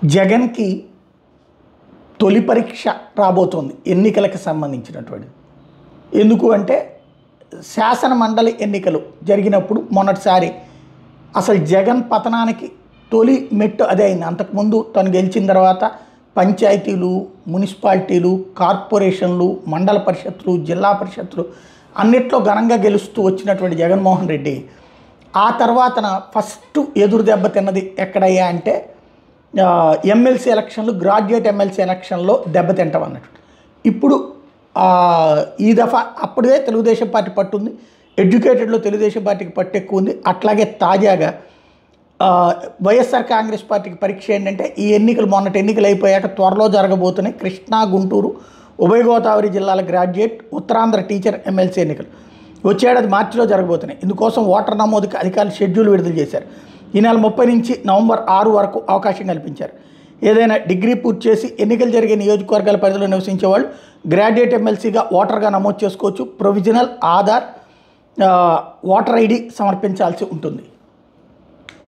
జగన్కి తొలి పరీక్ష రాబోతోంది ఎన్నికలకు సంబంధించినటువంటి ఎందుకు అంటే శాసన మండలి ఎన్నికలు జరిగినప్పుడు మొన్నటిసారి అసలు జగన్ పతనానికి తొలి మెట్టు అదే అయింది అంతకుముందు తను గెలిచిన తర్వాత పంచాయతీలు మున్సిపాలిటీలు కార్పొరేషన్లు మండల పరిషత్తులు జిల్లా పరిషత్తులు అన్నిట్లో ఘనంగా గెలుస్తూ వచ్చినటువంటి జగన్మోహన్ రెడ్డి ఆ తర్వాతన ఫస్ట్ ఎదురు దెబ్బ తిన్నది ఎక్కడయ్యా అంటే ఆ, ఎమ్మెల్సీ ఎలక్షన్లు గ్రాడ్యుయేట్ ఎమ్మెల్సీ ఎలక్షన్లో దెబ్బతింటాం అన్నట్టు ఇప్పుడు ఆ, ఈ దఫా అప్పుడే తెలుగుదేశం పార్టీ పట్టుంది ఎడ్యుకేటెడ్లో తెలుగుదేశం పార్టీకి పట్టు ఎక్కువ ఉంది అట్లాగే తాజాగా ఆ, వైఎస్ఆర్ కాంగ్రెస్ పార్టీకి పరీక్ష ఏంటంటే ఈ ఎన్నికలు మొన్నటి ఎన్నికలు అయిపోయాక త్వరలో జరగబోతున్నాయి కృష్ణా గుంటూరు ఉభయ గోదావరి జిల్లాల గ్రాడ్యుయేట్ ఉత్తరాంధ్ర టీచర్ ఎమ్మెల్సీ ఎన్నికలు వచ్చేడాది మార్చిలో జరగబోతున్నాయి ఇందుకోసం ఓటర్ నమోదుకి అధికారులు షెడ్యూల్ విడుదల చేశారు ఈ నెల ముప్పై నుంచి నవంబర్ ఆరు వరకు అవకాశం కల్పించారు ఏదైనా డిగ్రీ పూర్తి చేసి ఎన్నికలు జరిగే నియోజకవర్గాల పరిధిలో నివసించే వాళ్ళు గ్రాడ్యుయేట్ ఎమ్మెల్సీగా ఓటర్గా నమోదు చేసుకోవచ్చు ప్రొవిజనల్ ఆధార్ ఆ, ఓటర్ ఐడి సమర్పించాల్సి ఉంటుంది